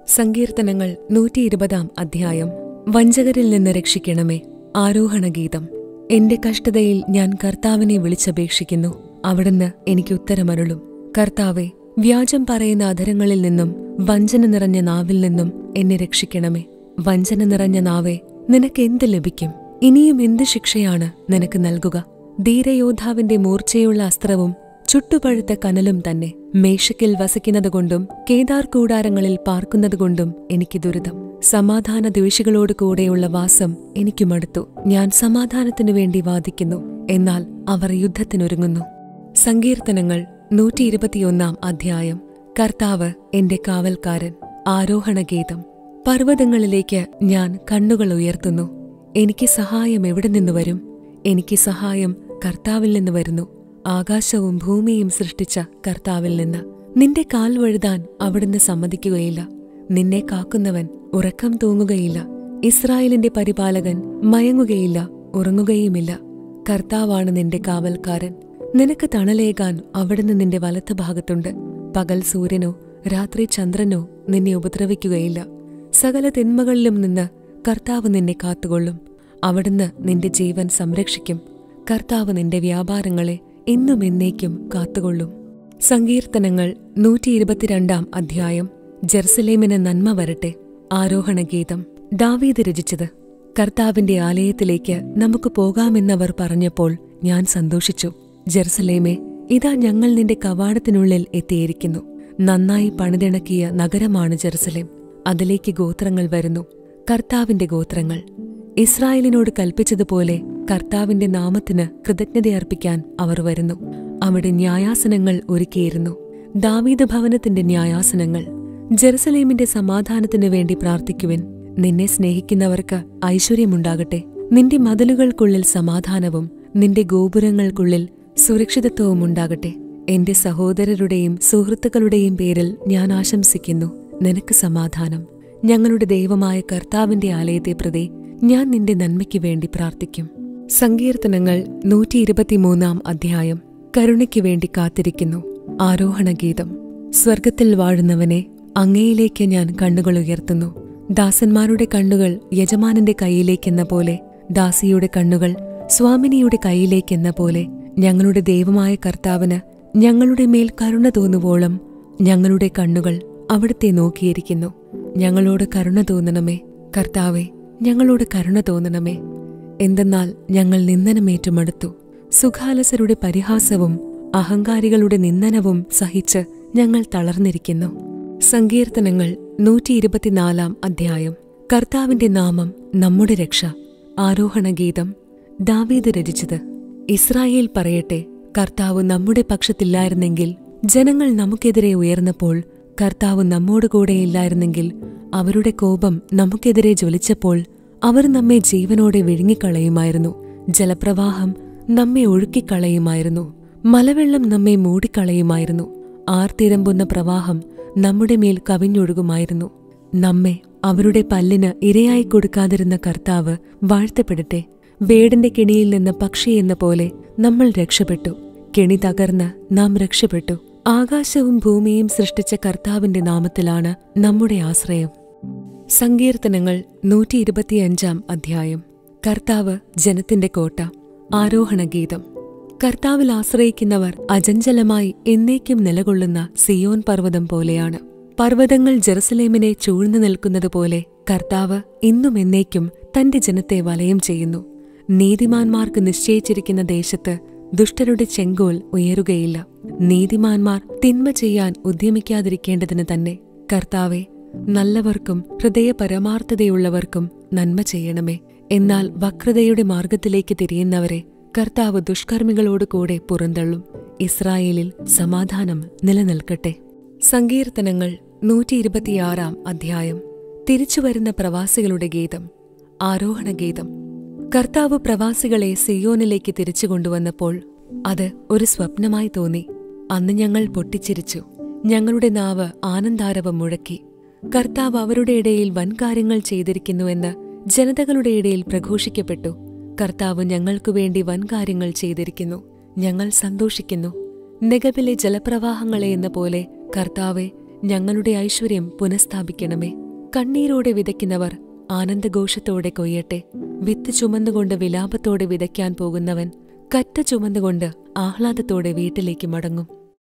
സങ്കീർത്തനങ്ങൾ നൂറ്റി ഇരുപതാം അധ്യായം വഞ്ചകരിൽ നിന്ന് രക്ഷിക്കണമേ ആരോഹണഗീതം എന്റെ കഷ്ടതയിൽ ഞാൻ കർത്താവിനെ വിളിച്ചപേക്ഷിക്കുന്നു അവിടുന്ന് എനിക്ക് ഉത്തരമരുളും കർത്താവെ വ്യാജം പറയുന്ന അധരങ്ങളിൽ നിന്നും വഞ്ചന നിറഞ്ഞ നാവിൽ നിന്നും എന്നെ രക്ഷിക്കണമേ വഞ്ചന നിറഞ്ഞ നാവേ നിനക്ക് എന്ത് ലഭിക്കും ഇനിയും എന്ത് ശിക്ഷയാണ് നിനക്ക് നൽകുക ധീരയോദ്ധാവിന്റെ മൂർച്ചയുള്ള അസ്ത്രവും ചുട്ടുപഴുത്ത കനലും തന്നെ മേഷക്കിൽ വസിക്കുന്നതുകൊണ്ടും കേദാർ കൂടാരങ്ങളിൽ പാർക്കുന്നതുകൊണ്ടും എനിക്ക് ദുരിതം സമാധാന ദ്വേഷികളോട് കൂടെയുള്ള വാസം എനിക്ക് മടുത്തു ഞാൻ സമാധാനത്തിനു വേണ്ടി വാദിക്കുന്നു എന്നാൽ അവർ യുദ്ധത്തിനൊരുങ്ങുന്നു സങ്കീർത്തനങ്ങൾ നൂറ്റി ഇരുപത്തിയൊന്നാം അധ്യായം കർത്താവ് എന്റെ കാവൽക്കാരൻ ആരോഹണഗീതം പർവ്വതങ്ങളിലേക്ക് ഞാൻ കണ്ണുകൾ ഉയർത്തുന്നു എനിക്ക് സഹായം എവിടെ നിന്ന് വരും എനിക്ക് സഹായം കർത്താവിൽ നിന്ന് വരുന്നു ആകാശവും ഭൂമിയും സൃഷ്ടിച്ച കർത്താവിൽ നിന്ന് നിന്റെ കാൽ വഴുതാൻ അവിടുന്ന് സമ്മതിക്കുകയില്ല നിന്നെ കാക്കുന്നവൻ ഉറക്കം തൂങ്ങുകയില്ല ഇസ്രായേലിന്റെ പരിപാലകൻ മയങ്ങുകയില്ല ഉറങ്ങുകയുമില്ല കർത്താവാണ് നിന്റെ കാവൽക്കാരൻ നിനക്ക് തണലേകാൻ അവിടുന്ന് നിന്റെ വലത്ത് ഭാഗത്തുണ്ട് പകൽ സൂര്യനോ രാത്രി ചന്ദ്രനോ നിന്നെ ഉപദ്രവിക്കുകയില്ല സകല തിന്മകളിലും നിന്ന് കർത്താവ് നിന്നെ കാത്തുകൊള്ളും അവിടുന്ന് നിന്റെ ജീവൻ സംരക്ഷിക്കും കർത്താവ് നിന്റെ വ്യാപാരങ്ങളെ എന്നും എന്നേക്കും കാത്തുകൊള്ളും സങ്കീർത്തനങ്ങൾ നൂറ്റി ഇരുപത്തിരണ്ടാം അധ്യായം ജെറുസലേമിന് നന്മ വരട്ടെ ആരോഹണഗീതം ദാവീദ് രചിച്ചത് കർത്താവിന്റെ ആലയത്തിലേക്ക് നമുക്ക് പോകാമെന്നവർ പറഞ്ഞപ്പോൾ ഞാൻ സന്തോഷിച്ചു ജെറുസലേമേ ഇതാ ഞങ്ങൾ നിന്റെ കവാടത്തിനുള്ളിൽ എത്തിയിരിക്കുന്നു നന്നായി പണിതിണക്കിയ നഗരമാണ് ജെറുസലേം അതിലേക്ക് ഗോത്രങ്ങൾ വരുന്നു കർത്താവിന്റെ ഗോത്രങ്ങൾ ഇസ്രായേലിനോട് കൽപ്പിച്ചതുപോലെ കർത്താവിന്റെ നാമത്തിന് കൃതജ്ഞതയർപ്പിക്കാൻ അവർ വരുന്നു അവിടെ ന്യായാസനങ്ങൾ ഒരുക്കിയിരുന്നു ദാവീദ് ഭവനത്തിന്റെ ന്യായാസനങ്ങൾ ജെറുസലേമിന്റെ സമാധാനത്തിനു വേണ്ടി പ്രാർത്ഥിക്കുവിൻ നിന്നെ സ്നേഹിക്കുന്നവർക്ക് ഐശ്വര്യമുണ്ടാകട്ടെ നിന്റെ മതിലുകൾക്കുള്ളിൽ സമാധാനവും നിന്റെ ഗോപുരങ്ങൾക്കുള്ളിൽ സുരക്ഷിതത്വവും ഉണ്ടാകട്ടെ എന്റെ സഹോദരരുടെയും സുഹൃത്തുക്കളുടെയും പേരിൽ ഞാൻ ആശംസിക്കുന്നു നിനക്ക് സമാധാനം ഞങ്ങളുടെ ദൈവമായ കർത്താവിന്റെ ആലയത്തെ പ്രതി ഞാൻ നിന്റെ നന്മയ്ക്ക് വേണ്ടി പ്രാർത്ഥിക്കും സങ്കീർത്തനങ്ങൾ നൂറ്റി ഇരുപത്തിമൂന്നാം അധ്യായം കരുണയ്ക്ക് വേണ്ടി കാത്തിരിക്കുന്നു ആരോഹണഗീതം സ്വർഗത്തിൽ വാഴുന്നവനെ അങ്ങയിലേക്ക് ഞാൻ കണ്ണുകൾ ഉയർത്തുന്നു ദാസന്മാരുടെ കണ്ണുകൾ യജമാനന്റെ കൈയിലേക്കെന്ന പോലെ ദാസിയുടെ കണ്ണുകൾ സ്വാമിനിയുടെ കൈയിലേക്കെന്ന പോലെ ഞങ്ങളുടെ ദൈവമായ കർത്താവിന് ഞങ്ങളുടെ മേൽ കരുണ തോന്നുവോളം ഞങ്ങളുടെ കണ്ണുകൾ അവിടുത്തെ നോക്കിയിരിക്കുന്നു ഞങ്ങളോട് കരുണ തോന്നണമേ കർത്താവെ ഞങ്ങളോട് കരുണ തോന്നണമേ എന്തെന്നാൽ ഞങ്ങൾ നിന്ദനമേറ്റുമടുത്തു സുഖാലസരുടെ പരിഹാസവും അഹങ്കാരികളുടെ നിന്ദനവും സഹിച്ച് ഞങ്ങൾ തളർന്നിരിക്കുന്നു സങ്കീർത്തനങ്ങൾ നൂറ്റി ഇരുപത്തിനാലാം അധ്യായം കർത്താവിന്റെ നാമം നമ്മുടെ രക്ഷ ആരോഹണഗീതം ദാവീദ് രചിച്ചത് ഇസ്രായേൽ പറയട്ടെ കർത്താവ് നമ്മുടെ പക്ഷത്തില്ലായിരുന്നെങ്കിൽ ജനങ്ങൾ നമുക്കെതിരെ ഉയർന്നപ്പോൾ കർത്താവ് നമ്മോട് കൂടെയില്ലായിരുന്നെങ്കിൽ അവരുടെ കോപം നമുക്കെതിരെ ജ്വലിച്ചപ്പോൾ അവർ നമ്മെ ജീവനോടെ വിഴുങ്ങിക്കളയുമായിരുന്നു ജലപ്രവാഹം നമ്മെ ഒഴുക്കിക്കളയുമായിരുന്നു മലവെള്ളം നമ്മെ മൂടിക്കളയുമായിരുന്നു ആർത്തിരമ്പുന്ന പ്രവാഹം നമ്മുടെ മേൽ കവിഞ്ഞൊഴുകുമായിരുന്നു നമ്മെ അവരുടെ പല്ലിന് ഇരയായി കൊടുക്കാതിരുന്ന കർത്താവ് വാഴ്ത്തപ്പെടട്ടെ വേടന്റെ കെണിയിൽ നിന്ന് പക്ഷിയെന്ന പോലെ നമ്മൾ രക്ഷപ്പെട്ടു കെണി തകർന്ന് നാം രക്ഷപ്പെട്ടു ആകാശവും ഭൂമിയും സൃഷ്ടിച്ച കർത്താവിന്റെ നാമത്തിലാണ് നമ്മുടെ ആശ്രയം സങ്കീർത്തനങ്ങൾ നൂറ്റി ഇരുപത്തിയഞ്ചാം അധ്യായം കർത്താവ് ജനത്തിന്റെ കോട്ട ആരോഹണഗീതം കർത്താവിൽ ആശ്രയിക്കുന്നവർ അജഞ്ചലമായി എന്നേക്കും നിലകൊള്ളുന്ന സിയോൻ പർവ്വതം പോലെയാണ് പർവ്വതങ്ങൾ ജെറുസലേമിനെ ചൂഴ്ന്നു നിൽക്കുന്നതുപോലെ കർത്താവ് ഇന്നും എന്നേക്കും തന്റെ ജനത്തെ വലയം ചെയ്യുന്നു നീതിമാന്മാർക്ക് നിശ്ചയിച്ചിരിക്കുന്ന ദേശത്ത് ദുഷ്ടരുടെ ചെങ്കോൽ ഉയരുകയില്ല നീതിമാന്മാർ തിന്മ ചെയ്യാൻ ഉദ്യമിക്കാതിരിക്കേണ്ടതിന് തന്നെ കർത്താവെ നല്ലവർക്കും ഹൃദയപരമാർത്ഥതയുള്ളവർക്കും നന്മ ചെയ്യണമേ എന്നാൽ വക്രതയുടെ മാർഗത്തിലേക്ക് തിരിയുന്നവരെ കർത്താവ് ദുഷ്കർമ്മികളോട് കൂടെ പുറന്തള്ളും ഇസ്രായേലിൽ സമാധാനം നിലനിൽക്കട്ടെ സങ്കീർത്തനങ്ങൾ നൂറ്റി ഇരുപത്തിയാറാം അധ്യായം തിരിച്ചുവരുന്ന പ്രവാസികളുടെ ഗീതം ആരോഹണഗീതം കർത്താവ് പ്രവാസികളെ സിയോനിലേക്ക് തിരിച്ചു കൊണ്ടുവന്നപ്പോൾ അത് ഒരു സ്വപ്നമായി തോന്നി അന്ന് ഞങ്ങൾ പൊട്ടിച്ചിരിച്ചു ഞങ്ങളുടെ നാവ് ആനന്ദാരവം മുഴക്കി കർത്താവ് അവരുടെ ഇടയിൽ വൻകാര്യങ്ങൾ ചെയ്തിരിക്കുന്നുവെന്ന് ജനതകളുടെ ഇടയിൽ പ്രഘോഷിക്കപ്പെട്ടു കർത്താവ് ഞങ്ങൾക്കു വേണ്ടി വൻകാര്യങ്ങൾ ചെയ്തിരിക്കുന്നു ഞങ്ങൾ സന്തോഷിക്കുന്നു നെഗബിലെ ജലപ്രവാഹങ്ങളെ എന്ന പോലെ കർത്താവെ ഞങ്ങളുടെ ഐശ്വര്യം പുനഃസ്ഥാപിക്കണമേ കണ്ണീരോടെ വിതയ്ക്കുന്നവർ ആനന്ദഘോഷത്തോടെ കൊയ്യട്ടെ വിത്ത് ചുമന്നുകൊണ്ട് വിലാപത്തോടെ വിതയ്ക്കാൻ പോകുന്നവൻ കറ്റ ചുമന്നുകൊണ്ട് ആഹ്ലാദത്തോടെ വീട്ടിലേക്ക് മടങ്ങും